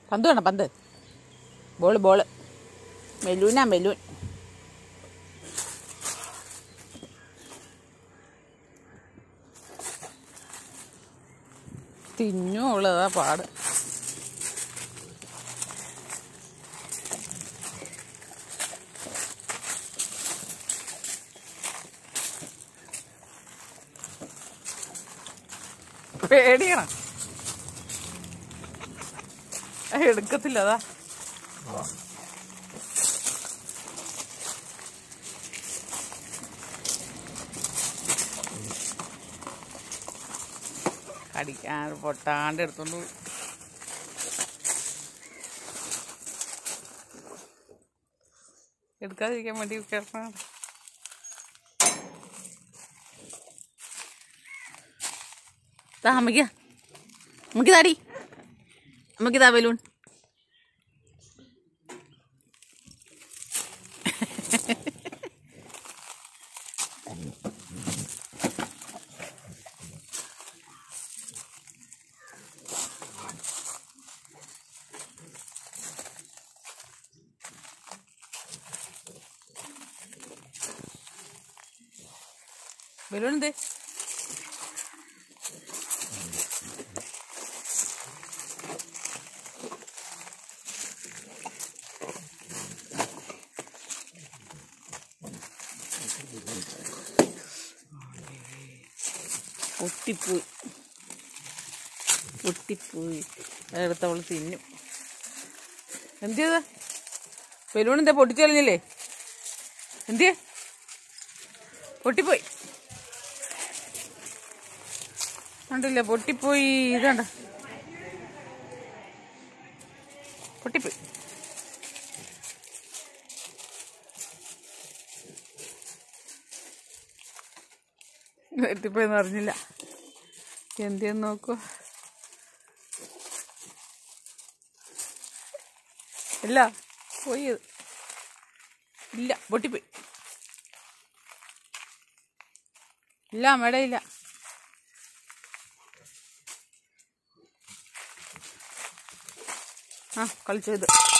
പന്ത് വേണം പന്ത് ബോള് ബോള് മെലൂനാ മെലൂൻ തിന്നുള്ളതാ പാട് പേടിയാണ് എടുക്കത്തില്ല അതാ കടിക്കാൻ പൊട്ടാണ്ട് എടുത്തോണ്ട് പോയി എടുക്കാതിരിക്കാൻ വേണ്ടി കിടക്കണം താ അമ്മയ്ക്ക് അമ്മയ്ക്ക് താടി അമ്മയ്ക്ക് താ ബലൂൺ ബലൂൺ എന്തേ പൊട്ടിപ്പോയി പൊട്ടിപ്പോയി അതെടുത്ത് അവൾ തിന്നും എന്ത് ചെയ്ത ബലൂൺ എന്താ പൊട്ടിച്ചു കളഞ്ഞില്ലേ എന്ത് പൊട്ടിപ്പോയി കണ്ടില്ല പൊട്ടിപ്പോയി ഇതാണ്ട പൊട്ടിപ്പോയി എത്തിപ്പോയെന്ന് അറിഞ്ഞില്ല എന്തെന്ന് നോക്കൂ ഇല്ല പോയി അത്. ഇല്ല പൊട്ടിപ്പോയി ഇല്ല മേടയില്ല ആ കളിച്ചത്